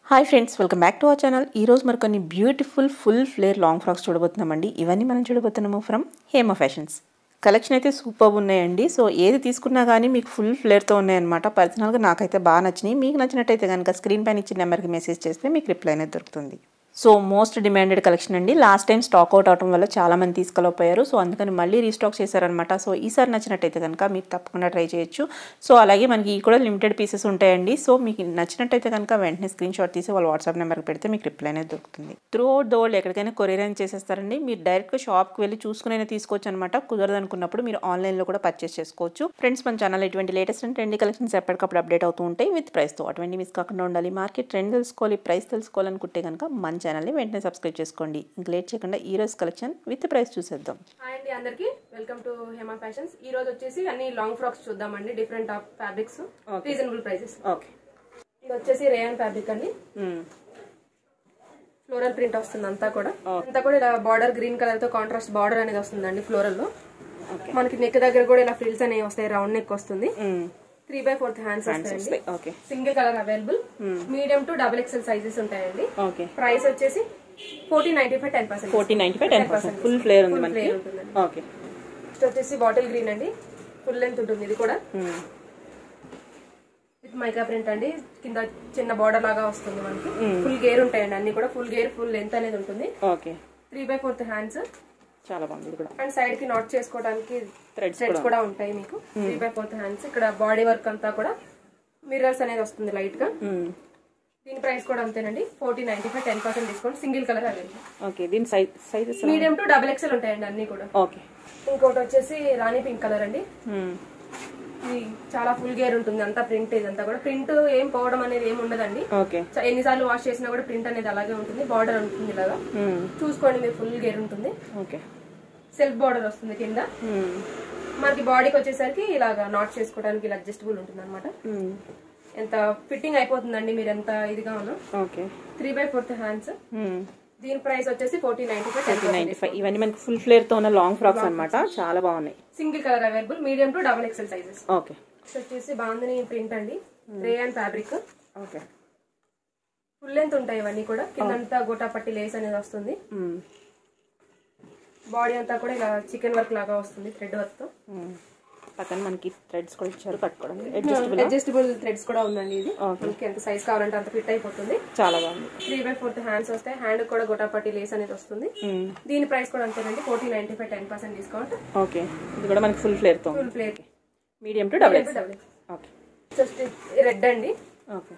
Hi friends welcome back to our channel ఈ రోజు మరి కొన్ని beautiful full flare long frocks చూడబోతున్నామండి ఇవన్నీ మనం చూడబోతున్నాము ఫ్రమ్ హేమ ఫ్యాషన్స్ కలెక్షన్ అయితే సూపర్ ఉన్నాయండి సో ఏది తీసుకున్నా కానీ మీకు ఫుల్ ఫ్లేర్తో ఉన్నాయన్నమాట పర్సనల్గా నాకైతే బాగా నచ్చినాయి మీకు నచ్చినట్టయితే కనుక స్క్రీన్ పైన ఇచ్చిన నెంబర్కి మెసేజ్ చేస్తే మీకు రిప్లై అనేది దొరుకుతుంది సో మోస్ట్ డిమాండెడ్ కలెక్షన్ అండి లాస్ట్ టైం స్టాక్ అవుట్ అవడం వల్ల చాలా మంది తీసుకెళ్ళిపోయారు సో అందుకని మళ్ళీ రీస్టాక్ చేశారనమాట సో ఈసారి నచ్చినట్టయితే కనుక మీరు తప్పకుండా ట్రై చేయొచ్చు సో అలాగే మనకి ఈ కూడా లిమిటెడ్ పీసెస్ ఉంటాయండి సో మీకు నచ్చినట్టయితే కనుక వెంటనే స్క్రీన్ షాట్ తీసి వాళ్ళ వాట్సాప్ నెంబర్కి పెడితే మీకు రిప్లై అనేది దొరుకుతుంది త్రూ అవుట్ ద వరల్డ్ ఎక్కడికైనా కొరియర్ అని చేసేస్తారండి మీరు డైరెక్ట్గా షాప్కి వెళ్ళి చూసుకునే తీసుకోవచ్చు అనమాట కుదరదు అనుకున్నప్పుడు మీరు ఆన్లైన్లో కూడా పర్చేస్ చేసుకోవచ్చు ఫ్రెండ్స్ మన ఛానల్ ఇటువంటి లేటెస్ట్ అండ్ ట్రెండీ కలెక్షన్స్ ఎప్పటికప్పుడు అప్డేట్ అవుతూ ఉంటాయి విత్ ప్రైస్తో అటువంటి మిస్ కాకుండా ఉండాలి మార్కెట్ ట్రెండ్ తెలుసుకోవాలి ప్రైస్ తెలుసుకోవాలనుకుంటే కనుక మన ఛానల్ని వెంటనే సబ్స్క్రైబ్ చేసుకోండి ఇంక లేట్ చేయకుండా ఈ రోజు కలెక్షన్ విత్ ప్రైస్ చూసేద్దాం హాయ్ అండి అందరికి వెల్కమ్ టు హేమా ఫ్యాషన్స్ ఈ రోజు వచ్చేసి అన్ని లాంగ్ ఫ్రాక్స్ చూద్దామండి different of fabrics reasonable prices okay ఇది వచ్చేసి రేయన్ ఫ్యాబ్రిక్ అండి ఫ్లోరల్ ప్రింట్ వస్తుంది అంతా కూడా అంతా కూడా ఇలా బార్డర్ గ్రీన్ కలర్ తో కాంట్రాస్ట్ బార్డర్ అనేది వస్తుందండి ఫ్లోరల్ లో మనకి నెక్ దగ్గర కూడా ఇలా ఫ్రిల్స్ అనేవి వస్తాయి రౌండ్ నెక్ వస్తుంది త్రీ బై ఫోర్త్ హ్యాండ్స్ వస్తాయండి okay single colour available medium to double XL sizes ఉంటాయండి ఓకే ప్రైస్ వచ్చేసి fourteen ninety five ten percent forty ninety five ten percent full flare ఉంది మనకి ఉంటుందండి ఓకే నెక్స్ట్ వచ్చేసి bottle green అండి full length ఉంటుంది ఇది కూడా విత్ మైకా ప్రింట్ అండి కింద చిన్న బార్డర్ లాగా వస్తుంది మనకి ఫుల్ గేర్ ఉంటాయండి అన్ని కూడా ఫుల్ గేర్ ఫుల్ లెంత్ అనేది ఉంటుంది okay three by fourth hands చాలా బాగుంది ఇది కూడా అండ్ సైడ్ కి నాట్ చేసుకోవడానికి థ్రెడ్స్ థ్రెడ్స్ కూడా ఉంటాయి మీకు త్రీ బై ఫోర్త్ హ్యాండ్స్ ఇక్కడ బాడీ వర్క్ అంతా కూడా మిర్రర్స్ అనేది వస్తుంది లైట్ గా దీని ప్రైస్ కూడా అంతేనండి forty ninety five ten percent discount single colour available okay దీని size sizes medium to double XL ఉంటాయండి అన్ని కూడా ఓకే ఇంకోటి వచ్చేసి రాణి పింక్ కలర్ అండి ఇది చాలా ఫుల్ గేర్ ఉంటుంది అంతా ప్రింట్ ఇదంతా కూడా ప్రింట్ ఏం పోవడం అనేది ఏం ఉండదండి ఓకే చ- ఎన్నిసార్లు వాష్ చేసినా కూడా ప్రింట్ అనేది అలాగే ఉంటుంది బార్డర్ ఉంటుంది ఇలాగా చూసుకోండి మీరు ఫుల్ గేర్ ఉంటుంది ఓకే సెల్ఫ్ బార్డర్ వస్తుంది కింద మనకి బాడీకి వచ్చేసరికి ఇలాగా నాట్ చేసుకోవడానికి ఇలా అడ్జస్టబుల్ ఉంటుంది అనమాట ఎంత ఫిట్టింగ్ అయిపోతుందండి మీరు ఎంత ఇదిగా ఉన్నా okay three by fourth hands దీని ప్రైస్ వచ్చేసి forty ninety five ninety five ఇవన్నీ మనకి ఫుల్ ఫ్లేర్ తో ఉన్న లాంగ్ ఫ్రాక్స్ అన్నమాట చాలా బాగున్నాయి single colour available medium to double XL sizes okay వచ్చేసి బాందని ప్రింట్ అండి rayon fabric okay full length ఉంటాయి ఇవన్నీ కూడా కిందంతా గోటాపట్టి లేస్ అనేది వస్తుంది బాడీ అంతా కూడా ఇలా చికెన్ వర్క్ లాగా వస్తుంది థ్రెడ్ వర్క్ తో పక్కన మనకి థ్రెడ్స్ కూడా ఇచ్చారు కట్టుకోవడానికి అడ్జస్టబుల్ అడ్జస్టబుల్ థ్రెడ్స్ కూడా ఉందండి ఇది మనకి ఎంత సైజ్ కావాలంటే అంత ఫిట్ అయిపోతుంది చాలా బాగుంది త్రీ బై ఫోర్త్ హ్యాండ్స్ వస్తాయి హ్యాండ్ కూడా గోటాపట్టి లేస్ అనేది వస్తుంది దీని ప్రైస్ కూడా అంతేనండి forty ninety five ten percent discount okay ఇది కూడా మనకి ఫుల్ ఫ్లేర్ తో full plate medium to double X okay just red అండి okay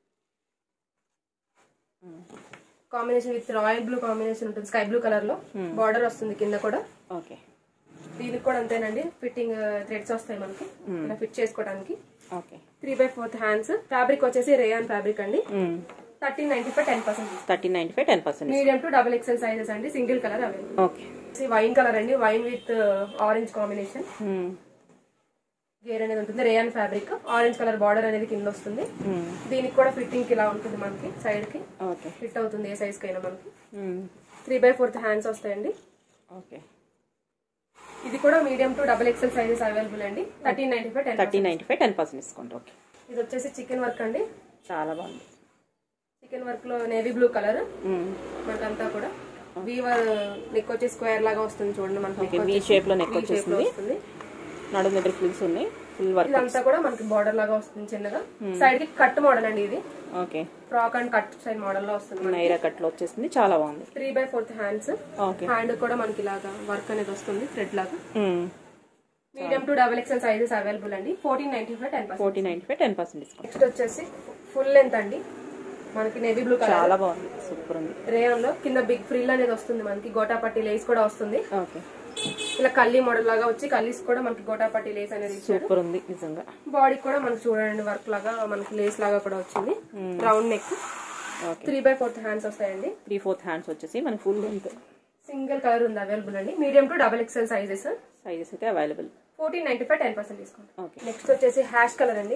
combination with royal blue combination ఉంటుంది స్కై బ్లూ కలర్ లో బార్డర్ వస్తుంది కింద కూడా ఓకే దీనికి కూడా అంతేనండి ఫిట్టింగ్ థ్రెడ్స్ వస్తాయి మనకి ఇలా ఫిట్ చేసుకోవడానికి okay three by fourth hands fabric వచ్చేసి రేయాన్ ఫ్యాబ్రిక్ అండి thirteen ninety five ten percent thirteen ninety five ten percent medium to double XL sizes అండి single colour available okay wine colour అండి wine with orange combination గేర్ అనేది ఉంటుంది rayon fabric orange colour border అనేది కింద వస్తుంది దీనికి కూడా ఫిట్టింగ్ ఇలా ఉంటుంది మనకి సైడ్ కి ఓకే ఫిట్ అవుతుంది ఏ సైజ్ కైనా మనకి త్రీ బై ఫోర్త్ హ్యాండ్స్ వస్తాయండి ఓకే ఇది కూడా medium to double XL sizes available అండి thirteen ninety five ten thirteen ninety five ten percent discount okay ఇది వచ్చేసి చికెన్ వర్క్ అండి చాలా బాగుంది చికెన్ వర్క్ లో నేవీ బ్లూ కలర్ మనకంతా కూడా వీవర్ నెక్ వచ్చి స్క్వేర్ లాగా వస్తుంది చూడండి మనకి ఓకే వీ షేప్ లో నెక్ shape లో వచ్చేసింది వస్తుంది నడుము దగ్గర ఫ్రిల్స్ ఉన్నాయి ఫుల్ వర్క్ ఇదంతా కూడా మనకి బార్డర్ లాగా వస్తుంది చిన్నగా సైడ్ కి కట్ మోడల్ అండి ఇది okay frock and cut side model లో వస్తుంది నైరా కట్ లో వచ్చేసింది చాలా బాగుంది three by fourth hands okay hand కూడా మనకి ఇలాగా వర్క్ అనేది వస్తుంది థ్రెడ్ లాగా medium to double XL sizes available అండి fourteen ninety five ten percent forty ninety five ten percent discount next వచ్చేసి ఫుల్ లెంత్ అండి మనకి నేవీ బ్లూ కలర్ చాలా బాగుంది సూపర్ ఉంది రేయన్ లో కింద బిగ్ ఫ్రిల్ అనేది వస్తుంది మనకి గోటాపట్టి లేస్ కూడా వస్తుంది ఓకే ఇలా కల్లీ మోడల్ లాగా వచ్చి కల్లీస్ కూడా మనకి గోటాపట్టి లేస్ అనేది ఇచ్చారు సూపర్ ఉంది నిజంగా బాడీ కూడా మనకి చూడండి వర్క్ లాగా మనకి లేస్ లాగా కూడా వచ్చింది round neck okay three by fourth hands వస్తాయండి త్రీ ఫోర్త్ హ్యాండ్స్ వచ్చేసి మనకి ఫుల్ లెంత్ సింగిల్ కలర్ ఉంది అవైలబుల్ అండి medium to double XL sizes sizes అయితే available fourteen ninety five ten percent discount okay next వచ్చేసి హ్యాష్ కలర్ అండి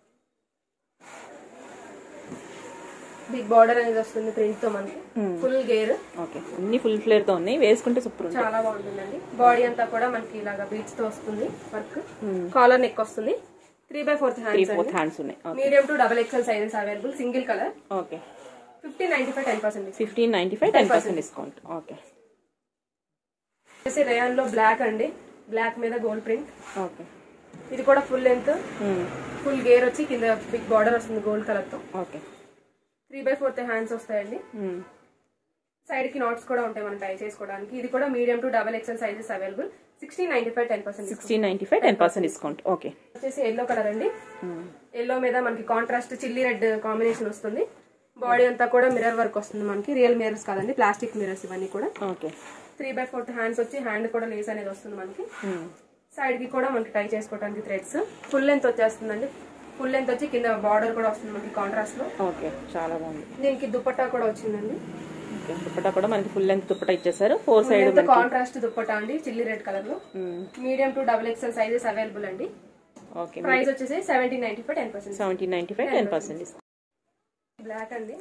big border అనేది వస్తుంది ప్రింట్ తో మనకి ఫుల్ గేర్ ఓకే అన్ని ఫుల్ ఫ్లేర్ తో ఉన్నాయి వేసుకుంటే సూపర్ ఉంది చాలా బాగుంటుందండి బాడీ అంతా కూడా మనకి ఇలాగా బీచ్ తో వస్తుంది వర్క్ కాలర్ నెక్ వస్తుంది three by fourth three hands fourth hands ఉన్నాయి medium to double XL sizes available single colour okay fifteen ninety five ten percent fifteen ninety five ten percent discount okay వచ్చేసి rayon లో black అండి black మీద gold print okay ఇది కూడా full length full గేర్ వచ్చి కింద బిగ్ బార్డర్ వస్తుంది గోల్డ్ కలర్ తో okay three by fourth hands వస్తాయండి సైడ్ కి నాట్స్ కూడా ఉంటాయి మనం టై చేసుకోవడానికి ఇది కూడా medium to double XL sizes available sixteen ninety five ten percent sixteen ninety five ten percent discount okay వచ్చేసి ఎల్లో కలర్ అండి ఎల్లో మీద మనకి కాంట్రాస్ట్ చిల్లీ రెడ్ కాంబినేషన్ వస్తుంది బాడీ అంతా కూడా మిర్రర్ వర్క్ వస్తుంది మనకి రియల్ మిర్రర్స్ కాదండి ప్లాస్టిక్ మిర్రర్స్ ఇవన్నీ కూడా okay three by fourth hands వచ్చి హ్యాండ్ కూడా లేస్ అనేది వస్తుంది మనకి సైడ్ కి కూడా మనకి టై చేసుకోవడానికి థ్రెడ్స్ ఫుల్ లెంత్ వచ్చేస్తుందండి ఫుల్ లెంత్ వచ్చి కింద బార్డర్ కూడా వస్తుంది మనకి కాంట్రాస్ట్ లో ఓకే చాలా బాగుంది దీనికి దుపట్టా కూడా వచ్చిందండి ఓకే దుప్పటా కూడా మనకి ఫుల్ లెంత్ దుప్పటా ఇచ్చేసారు ఫోర్ సైడ్ కాంట్రాస్ట్ దుపట్టా అండి చిల్లీ రెడ్ కలర్ లో medium to double XL sizes available అండి ఓకే ప్రైస్ వచ్చేసి seventeen ninety five ten percent seventeen ninety five ten percent discount black అండి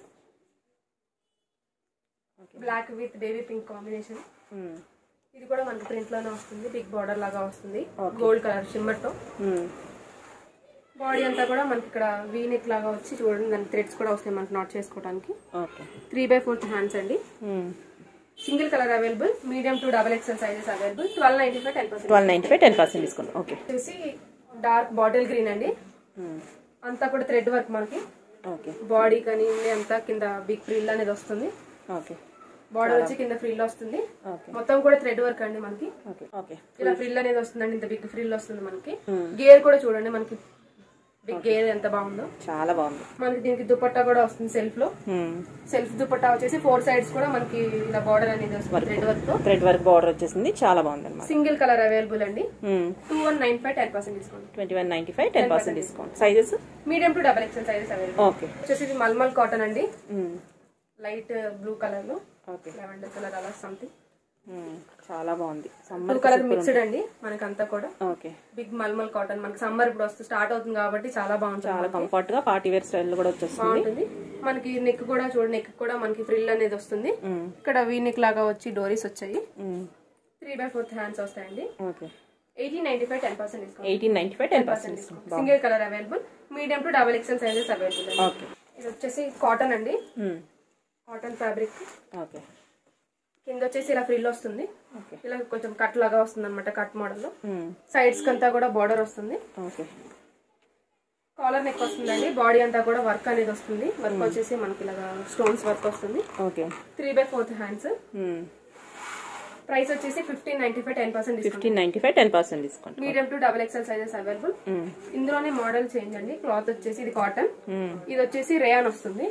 black with baby pink combination ఇది కూడా మనకి print లోనే వస్తుంది బిగ్ బార్డర్ లాగా వస్తుంది గోల్డ్ కలర్ షిమ్మర్ తో బాడీ అంతా కూడా మనకి ఇక్కడ వీనెక్ లాగా వచ్చి చూడండి దాని థ్రెడ్స్ కూడా వస్తాయి మనకి నాట్ చేసుకోవడానికి okay three by fourth hands అండి single colour available medium to double XL sizes available twelve ninety five ten percent twelve ninety five ten percent discount okay వచ్చేసి డార్క్ బాటిల్ గ్రీన్ అండి అంతా కూడా thread work మనకి okay body కానీ అంతా కింద big frill అనేది వస్తుంది ఓకే బార్డర్ వచ్చి కింద ఫ్రిల్ వస్తుంది ఓకే మొత్తం కూడా థ్రెడ్ వర్క్ అండి మనకి ఓకే ఓకే ఇలా ఫ్రిల్ అనేది వస్తుందండి ఇంత బిగ్ ఫ్రిల్ వస్తుంది మనకి గేర్ కూడా చూడండి మనకి బిగ్ గేర్ ఎంత బాగుందో చాలా బాగుంది మనకి దీనికి దుపట్టా కూడా వస్తుంది సెల్ఫ్ లో సెల్ఫ్ దుపట్టా వచ్చేసి ఫోర్ సైడ్స్ కూడా మనకి ఇలా బార్డర్ అనేది వస్తుంది థ్రెడ్ వర్క్ తో థ్రెడ్ వర్క్ బార్డర్ వచ్చేసింది చాలా బాగుంది అనమాట సింగిల్ కలర్ అవైలబుల్ అండి two one nine five ten percent discount twenty one ninety five ten percent discount sizes medium to double XL sizes available okay వచ్చేసి ఇది మల్మల్ కాటన్ అండి light blue colour లో okay lavender colour అలా something చాలా బాగుంది two summer colour mixed అండి మనకంతా కూడా ఓకే బిగ్ మల్మల్ కాటన్ మనకి సమ్మర్ ఇప్పుడు వస్తుంది స్టార్ట్ అవుతుంది కాబట్టి చాలా బాగుంటుంది చాలా కంఫర్ట్ గా పార్టీ వేర్ స్టైల్ కూడా వచ్చేస్తుంది బాగుంటుంది మనకి నెక్ కూడా చూడండి నెక్ కూడా మనకి ఫ్రిల్ అనేది వస్తుంది ఇక్కడ వీ నెక్ లాగా వచ్చి డోరీస్ వచ్చాయి త్రీ బై ఫోర్త్ హ్యాండ్స్ వస్తాయండి okay eighteen ninety five ten percent discount eighteen ninety five ten percent discount single colour available medium to double XL sizes available అండి ఓకే ఇది వచ్చేసి కాటన్ అండి కాటన్ ఫ్యాబ్రిక్ ఓకే కింద వచ్చేసి ఇలా frill వస్తుంది okay ఇలా కొంచెం కట్ లాగా వస్తుంది అనమాట కట్ మోడల్ లో సైడ్స్ కంతా కూడా బార్డర్ వస్తుంది ఓకే కాలర్ నెక్ వస్తుందండి బాడీ అంతా కూడా వర్క్ అనేది వస్తుంది వర్క్ వచ్చేసి మనకి ఇలాగా స్టోన్స్ వర్క్ వస్తుంది okay three by fourth hands price వచ్చేసి fifteen ninety five ten percent discount fifteen ninety five ten percent discount medium to double XL sizes available ఇందులోనే మోడల్ చేంజ్ అండి క్లాత్ వచ్చేసి ఇది కాటన్ ఇది వచ్చేసి రేయాన్ వస్తుంది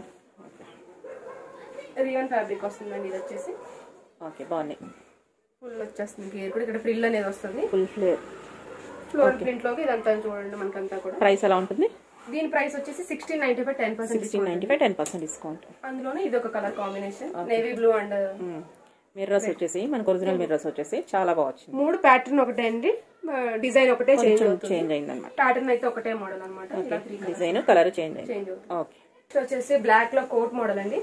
rayon fabric వస్తుందండి ఇది వచ్చేసి ఓకే బాగున్నాయి ఫుల్ వచ్చేస్తుంది గేర్ కూడా ఇక్కడ ఫ్రిల్ అనేది వస్తుంది ఫుల్ ఫ్లేర్ ఫ్లోర్ ప్రింట్ లోకి ఇదంతా చూడండి మనకంతా కూడా ప్రైస్ ఎలా ఉంటుంది దీని ప్రైస్ వచ్చేసి sixteen ninety five ten percent sixteen ninety five ten percent discount అందులోనే ఇది ఒక colour combination navy blue and mirrors వచ్చేసి మనకు ఒరిజినల్ మిర్రర్స్ వచ్చేసి చాలా బాగా వచ్చింది మూడు ప్యాటర్న్ ఒకటే అండి డిజైన్ ఒకటే చేంజ్ అవుతుంది చేంజ్ అయింది అనమాట ప్యాటర్న్ అయితే ఒకటే మోడల్ అనమాట ఇలా త్రీ డిజైన్ కలర్ చేంజ్ అయింది చేంజ్ అవుతుంది ఓకే ఇది వచ్చేసి బ్లాక్ లో కోట్ మోడల్ అండి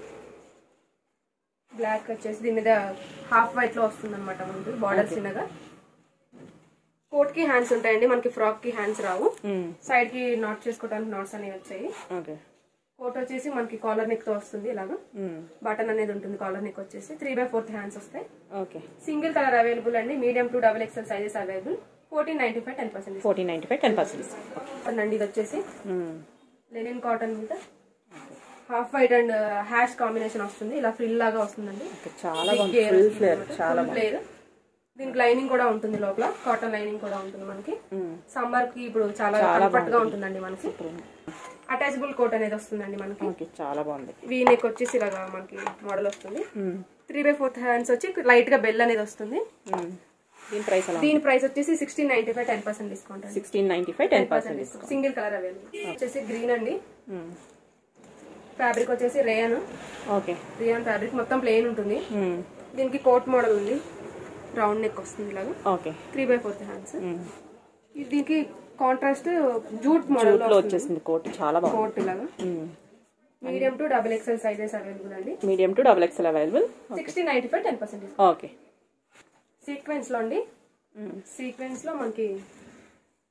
బ్లాక్ వచ్చేసి దీని మీద హాఫ్ వైట్ లో వస్తుంది అనమాట ముందు బార్డర్ చిన్నగా కోట్ కి హ్యాండ్స్ ఉంటాయండి మనకి ఫ్రాక్ కి హ్యాండ్స్ రావు సైడ్ కి నాట్ చేసుకోవడానికి నాట్స్ అనేవి వచ్చాయి ఓకే కోట్ వచ్చేసి మనకి కాలర్ నెక్ తో వస్తుంది ఇలాగా బటన్ అనేది ఉంటుంది కాలర్ నెక్ వచ్చేసి త్రీ బై ఫోర్త్ హ్యాండ్స్ వస్తాయి ఓకే సింగిల్ కలర్ అవైలబుల్ అండి medium to double XL sizes available fourteen ninety five ten percent fourteen ninety five ten percent discount అండి ఇది వచ్చేసి లెనిన్ కాటన్ మీద half white and ash combination వస్తుంది ఇలా frill లాగా వస్తుందండి చాలా బాగుంది ఫుల్ ఫ్లేర్ చాలా ఫ్లేర్ దీనికి లైనింగ్ కూడా ఉంటుంది లోపల కాటన్ లైనింగ్ కూడా ఉంటుంది మనకి సమ్మర్ కి ఇప్పుడు చాలా కంఫర్ట్ గా ఉంటుందండి మనకి అటాచబుల్ కోట్ అనేది వస్తుందండి మనకి ఓకే చాలా బాగుంది వీ నెక్ వచ్చేసి ఇలాగా మనకి మోడల్ వస్తుంది త్రీ బై ఫోర్త్ హ్యాండ్స్ వచ్చి లైట్ గా బెల్ అనేది వస్తుంది దీని ప్రైస్ ఎలా దీని ప్రైస్ వచ్చేసి sixteen ninety five ten percent discount అండి sixteen ninety five ten percent discount single colour available వచ్చేసి గ్రీన్ అండి ఫ్యాబ్రిక్ వచ్చేసి రేయన్ ఓకే రియాన్ ఫ్యాబ్రిక్ మొత్తం ప్లెయిన్ ఉంటుంది దీనికి కోట్ మోడల్ ఉంది రౌండ్ నెక్ వస్తుంది ఇలాగా okay three by fourth hands దీనికి కాంట్రాస్ట్ జూట్ మోడల్ లో వచ్చేసింది కోట్ చాలా బాగుంది కోట్ ఇలాగా medium to double XL sizes available అండి medium to double XL available sixty ninety five ten percent okay sequence లో అండి సీక్వెన్స్ లో మనకి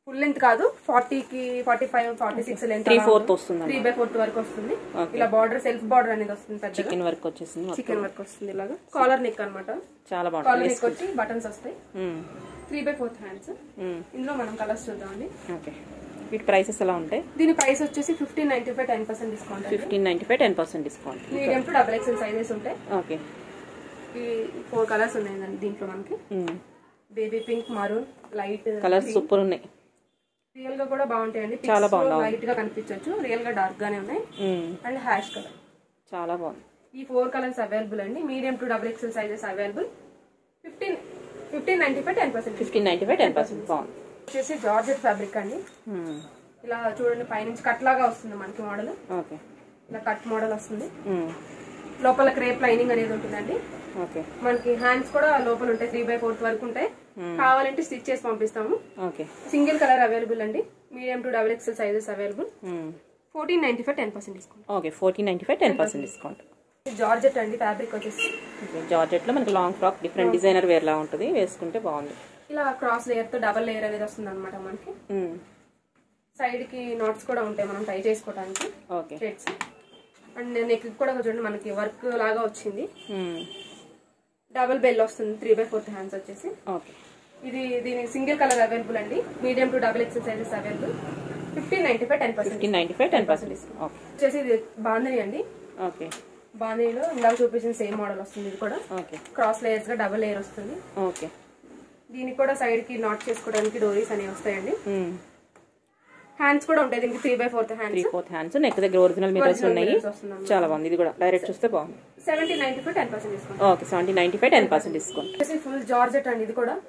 ఫుల్ లెంత్ కాదు ఫార్టీకి forty five forty six length three fourth వస్తుంది త్రీ బై ఫోర్త్ వరకు వస్తుంది ఇలా బార్డర్ సెల్ఫ్ బార్డర్ అనేది వస్తుంది పెద్దగా చికెన్ వర్క్ వచ్చేసింది మొత్తం. చికెన్ వర్క్ వస్తుంది ఇలాగా కాలర్ నెక్ అన్నమాట చాలా బాగుంటుంది కాలర్ నెక్ వచ్చి బటన్స్ వస్తాయి మ్మ్. త్రీ బై ఫోర్త్ హ్యాండ్స్ మ్మ్. ఇందులో మనం కలర్స్ చూద్దామండి ఓకే వీటి ప్రైసెస్ ఎలా ఉంటాయి దీని ప్రైస్ వచ్చేసి fifteen ninety five ten percent discount fifteen ninety five ten percent discount medium to double XL sizes ఉంటాయి ఓకే ఈ ఫోర్ కలర్స్ ఉన్నాయండి దీంట్లో మనకి baby pink maroon light colours super ఉన్నాయి రియల్ గా కూడా బాగుంటాయండి చాలా బాగుంది. లైట్ గా కనిపించవచ్చు రియల్ గా డార్క్ గానే ఉన్నాయి మ్మ్. అండ్ హ్యాష్ కలర్ చాలా బాగుంది ఈ ఫోర్ కలర్స్ అవైలబుల్ అండి medium to double XL sizes available fifteen fifteen ninety five ten percent fifteen ninety five ten percent బాగుంది వచ్చేసి జార్జెట్ ఫ్యాబ్రిక్ అండి మ్మ్. ఇలా చూడండి పైనుంచి కట్ లాగా వస్తుంది మనకి మోడల్ ఓకే ఇలా కట్ మోడల్ వస్తుంది మ్మ్. లోపల క్రేప్ లైనింగ్ అనేది ఉంటుందండి ఓకే మనకి హ్యాండ్స్ కూడా లోపల ఉంటాయి త్రీ బై ఫోర్త్ వరకు ఉంటాయి కావాలంటే స్టిచ్ చేసి పంపిస్తాము ఓకే సింగిల్ కలర్ అవైలబుల్ అండి medium to double XL sizes available hmm. Fourteen ninety five ten percent discount okay fourteen ninety five ten percent discount georgette అండి ఫ్యాబ్రిక్ వచ్చేసి ఓకే జార్జెట్లో మనకి లాంగ్ ఫ్రాక్ డిఫరెంట్ డిజైనర్ వేర్లా ఉంటుంది వేసుకుంటే బాగుంది ఇలా క్రాస్ లేయర్ తో డబల్ లేయర్ అనేది వస్తుంది అనమాట మనకి మ్మ్. సైడ్ కి నాట్స్ కూడా ఉంటాయి మనం టై చేసుకోవడానికి ఓకే థ్రెడ్స్ అండ్ నెక్ కూడా చూడండి మనకి వర్క్ లాగా వచ్చింది మ్మ్. డబుల్ బెల్ వస్తుంది త్రీ బై ఫోర్త్ హ్యాండ్స్ వచ్చేసి ఓకే ఇది దీని సింగిల్ కలర్ అవైలబుల్ అండి medium to double XL sizes available fifteen ninety five ten percent fifteen ninety five ten percent okay వచ్చేసి ఇది బాంధని అండి ఓకే బాంధనీలో ఇందాక చూపించిన సేమ్ మోడల్ వస్తుంది ఇది కూడా ఓకే క్రాస్ లేయర్స్ గా డబుల్ లేయర్ వస్తుంది ఓకే దీనికి కూడా సైడ్ కి నాట్ చేసుకోవడానికి డోరీస్ అనేవి వస్తాయండి మ్మ్. హ్యాండ్స్ కూడా ఉంటాయి దీనికి three by fourth three hands fourth hands neck దగ్గర ఒరిజినల్ మిరర్స్ ఉన్నాయి వస్తుంది చాలా బాగుంది ఇది కూడా డైరెక్ట్ చూస్తే బాగుంది seventy ninety five ten percent discount okay seventy ninety five ten percent discount వచ్చేసి ఫుల్ జార్జెట్ అండి ఇది కూడా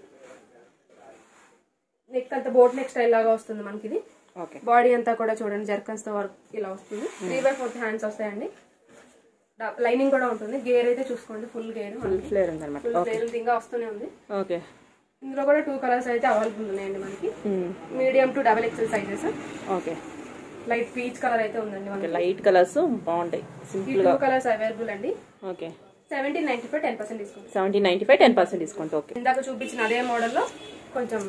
నెక్ అంతా బోట్ నెక్ స్టైల్ లాగా వస్తుంది మనకి ఇది ఓకే బాడీ అంతా కూడా చూడండి జర్కన్స్ తో వర్క్ ఇలా వస్తుంది త్రీ బై ఫోర్త్ హ్యాండ్స్ వస్తాయండి లైనింగ్ కూడా ఉంటుంది గేర్ అయితే చూసుకోండి ఫుల్ గేర్ ఫుల్ ఫ్లేర్ ఉందన్నమాట ఫుల్ గేర్ ఇంకా వస్తూనే ఉంది ఓకే ఇందులో కూడా టూ కలర్స్ అయితే అవైలబుల్ ఉన్నాయండి మనకి medium to double XL sizes okay light peach colour అయితే ఉందండి మనకి లైట్ కలర్స్ బాగుంటాయి ఈ సింపుల్ టూ కలర్స్ అవైలబుల్ అండి okay seventeen ninety five ten percent discount seventy ninety five ten percent discount okay ఇందాక చూపించిన అదే మోడల్లో కొంచెం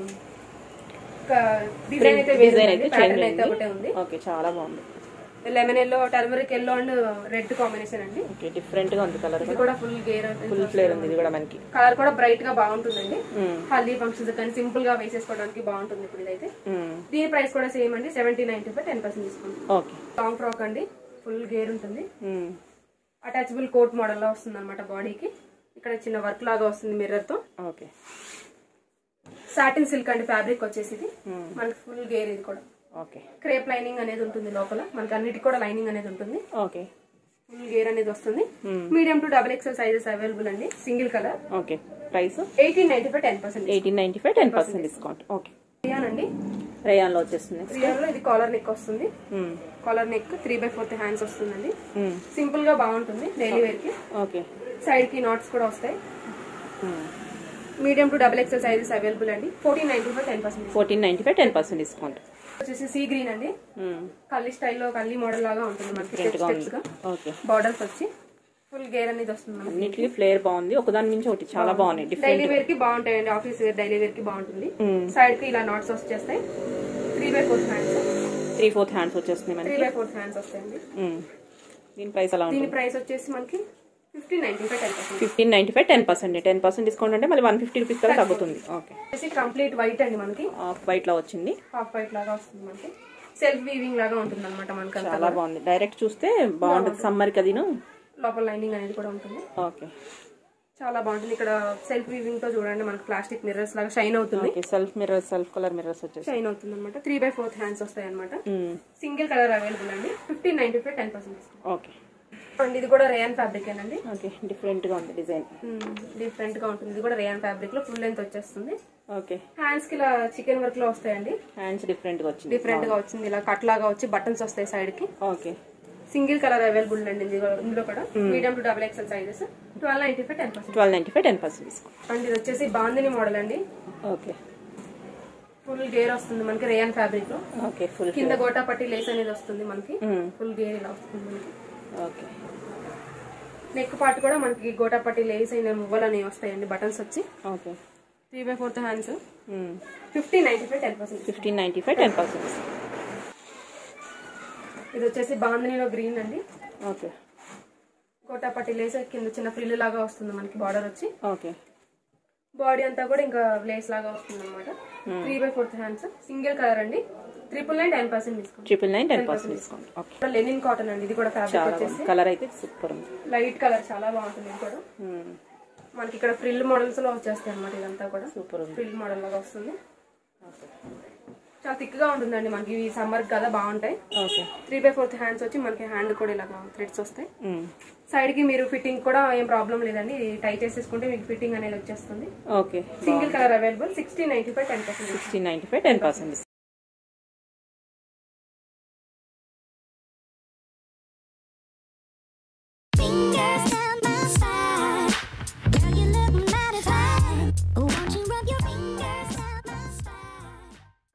డిజైన్ అయితే డిజైన్ అయితే ప్యాటర్న్ చేంజ్ అయితే ఒకటే ఉంది ఓకే చాలా బాగుంది lemon yellow turmeric yellow and red combination అండి ఓకే డిఫరెంట్ గా ఉంది కలర్ ఇది కూడా ఫుల్ గేర్ ఫుల్ ఫ్లేర్ ఉంది ఇది కూడా మనకి కలర్ కూడా బ్రైట్ గా బాగుంటుందండి మ్మ్. హల్దీ ఫంక్షన్స్ కానీ సింపుల్ గా వేసేసుకోవడానికి బాగుంటుంది ఇప్పుడు ఇదైతే మ్మ్. దీని ప్రైస్ కూడా సేమ్ అండి seventy ninety five ten percent discount okay long frock అండి ఫుల్ గేర్ ఉంటుంది మ్మ్. అటాచబుల్ కోట్ మోడల్ లో వస్తుంది అనమాట బాడీకి ఇక్కడ చిన్న వర్క్ లాగా వస్తుంది మిర్రర్ తో ఓకే సాటిన్ సిల్క్ అండి ఫ్యాబ్రిక్ వచ్చేసి ఇది మనకి ఫుల్ గేర్ ఇది కూడా ఓకే క్రేప్ లైనింగ్ అనేది ఉంటుంది లోపల మనకి అన్నిటికి కూడా లైనింగ్ అనేది ఉంటుంది ఓకే ఫుల్ గేర్ అనేది వస్తుంది medium to double XL sizes available అండి single colour okay price eighteen ninety five ten percent eighteen ninety five ten percent discount okay rayon అండి రేయాన్లో వచ్చేస్తుంది రియాన్ లో ఇది కాలర్ నెక్ వస్తుంది మ్మ్. Collar neck three by fourth hands వస్తుందండి మ్మ్. సింపుల్ గా బాగుంటుంది డైలీ వేర్ కి ఓకే సైడ్ కి నాట్స్ కూడా వస్తాయి మ్మ్. Medium to double XL sizes available అండి fourteen ninety five ten percent fourteen ninety five ten percent discount వచ్చేసి సీ గ్రీన్ అండి మ్మ్. కల్లి స్టైల్లో కల్లి మోడల్ లాగా ఉంటుంది మనకి Different గా స్టెప్స్ గా ఓకే బార్డర్స్ వచ్చి ఫుల్ గేర్ అనేది వస్తుంది మనకి అన్నిటికీ ఫ్లేర్ బాగుంది ఒకదాని మించి ఒకటి చాలా బాగున్నాయి డిఫరెంట్ డైలీ వేర్ కి బాగుంటాయండి ఆఫీస్ వేర్ డైలీ వేర్ కి బాగుంటుంది సైడ్ కి ఇలా నాట్స్ వచ్చేస్తాయి three by fourth hands three fourth hands వచ్చేస్తున్నాయి త్రీ మనకి బై ఫోర్త్ హ్యాండ్స్ వస్తాయండి మ్మ్. దీని ప్రైస్ ఎలా ఉంటుంది దీని ప్రైస్ వచ్చేసి మనకి fifteen ninety five ten percent fifteen ninety five ten percent ten percent discount అంటే మళ్ళీ వన్ ఫిఫ్టీ రూపీస్ దాకా తగ్గుతుంది ఓకే వచ్చేసి కంప్లీట్ వైట్ అండి మనకి ఆఫ్ వైట్ లో వచ్చింది హాఫ్ వైట్ లాగా వస్తుంది మనకి సెల్ఫ్ వీవింగ్ లాగా ఉంటుంది అనమాట మనకి అంతా చాలా బాగుంది డైరెక్ట్ చూస్తే బాగుంటుంది సమ్మర్ కి అదిను లోపల లైనింగ్ అనేది కూడా ఉంటుంది ఓకే చాలా బాగుంటుంది ఇక్కడ సెల్ఫ్ వీవింగ్ తో చూడండి మనకి ప్లాస్టిక్ మిర్రర్స్ లాగా షైన్ అవుతుంది okay self mirrors self colour mirrors వచ్చేసి షైన్ అవుతుంది అనమాట త్రీ బై ఫోర్త్ హ్యాండ్స్ వస్తాయి అనమాట మ్మ్. సింగిల్ కలర్ అవైలబుల్ అండి fifteen ninety five ten percent okay and ఇది కూడా రేయన్ ఫ్యాబ్రిక్ అండి ఓకే డిఫరెంట్ గా ఉంది డిజైన్ డిఫరెంట్ గా ఉంటుంది ఇది కూడా రేయన్ ఫ్యాబ్రిక్ లో ఫుల్ లెంత్ వచ్చేస్తుంది ఓకే హ్యాండ్స్ కి ఇలా చికెన్ వర్క్ లో వస్తాయండి హ్యాండ్స్ డిఫరెంట్ గా వచ్చింది డిఫరెంట్ గా వచ్చింది ఇలా కట్ లాగా వచ్చి బటన్స్ వస్తాయి సైడ్ కి ఓకే సింగిల్ కలర్ అవైలబుల్ అండి ఇందులో ఇందులో కూడా medium to double XL sizes twelve ninety five ten percent twelve ninety five ten percent discount and ఇది వచ్చేసి బాందిని మోడల్ అండి ఓకే ఫుల్ గేర్ వస్తుంది మనకి రేయన్ ఫ్యాబ్రిక్ లో ఓకే ఫుల్ కింద గోటా పట్టి లేస్ అనేది వస్తుంది మనకి ఫుల్ గేర్ ఇలా వస్తుంది మనకి ఓకే నెక్ పార్ట్ కూడా మనకి గోటా పట్టి లేస్ అయిన మువ్వలు అనేవి వస్తాయండి బటన్స్ వచ్చి okay three by fourth hands fifty ninety five ten percent fifteen ninety five ten percent ఇది వచ్చేసి బాంధనీలో గ్రీన్ అండి ఓకే కోటాపట్టి లేస్ కింద చిన్న ఫ్రిల్ లాగా వస్తుంది మనకి బార్డర్ వచ్చి ఓకే బాడీ అంతా కూడా ఇంకా లేస్ లాగా వస్తుంది అనమాట three by fourth hands single colour అండి triple nine ten percent discount triple nine ten percent discount okay linen cotton అండి ఇది కూడా ఫ్యాబ్రిక్ చాలా వచ్చేసి బాగుంది కలర్ అయితే సూపర్ ఉంది లైట్ కలర్ చాలా బాగుంటుంది ఇది కూడా మనకి ఇక్కడ ఫ్రిల్ మోడల్స్ లో వచ్చేస్తాయి అనమాట ఇదంతా కూడా సూపర్ ఉంది ఫ్రిల్ మోడల్ లాగా వస్తుంది చాలా థిక్ గా ఉంటుందండి మనకి ఈ సమ్మర్ కదా బాగుంటాయి okay three by fourth hands వచ్చి మనకి హ్యాండ్ కూడా ఇలాగా థ్రెడ్స్ వస్తాయి సైడ్ కి మీరు ఫిట్టింగ్ కూడా ఏం ప్రాబ్లం లేదండి టై చేసేసుకుంటే మీకు ఫిట్టింగ్ అనేది వచ్చేస్తుంది okay single colour available sixty ninety five ten percent sixteen ninety five ten percent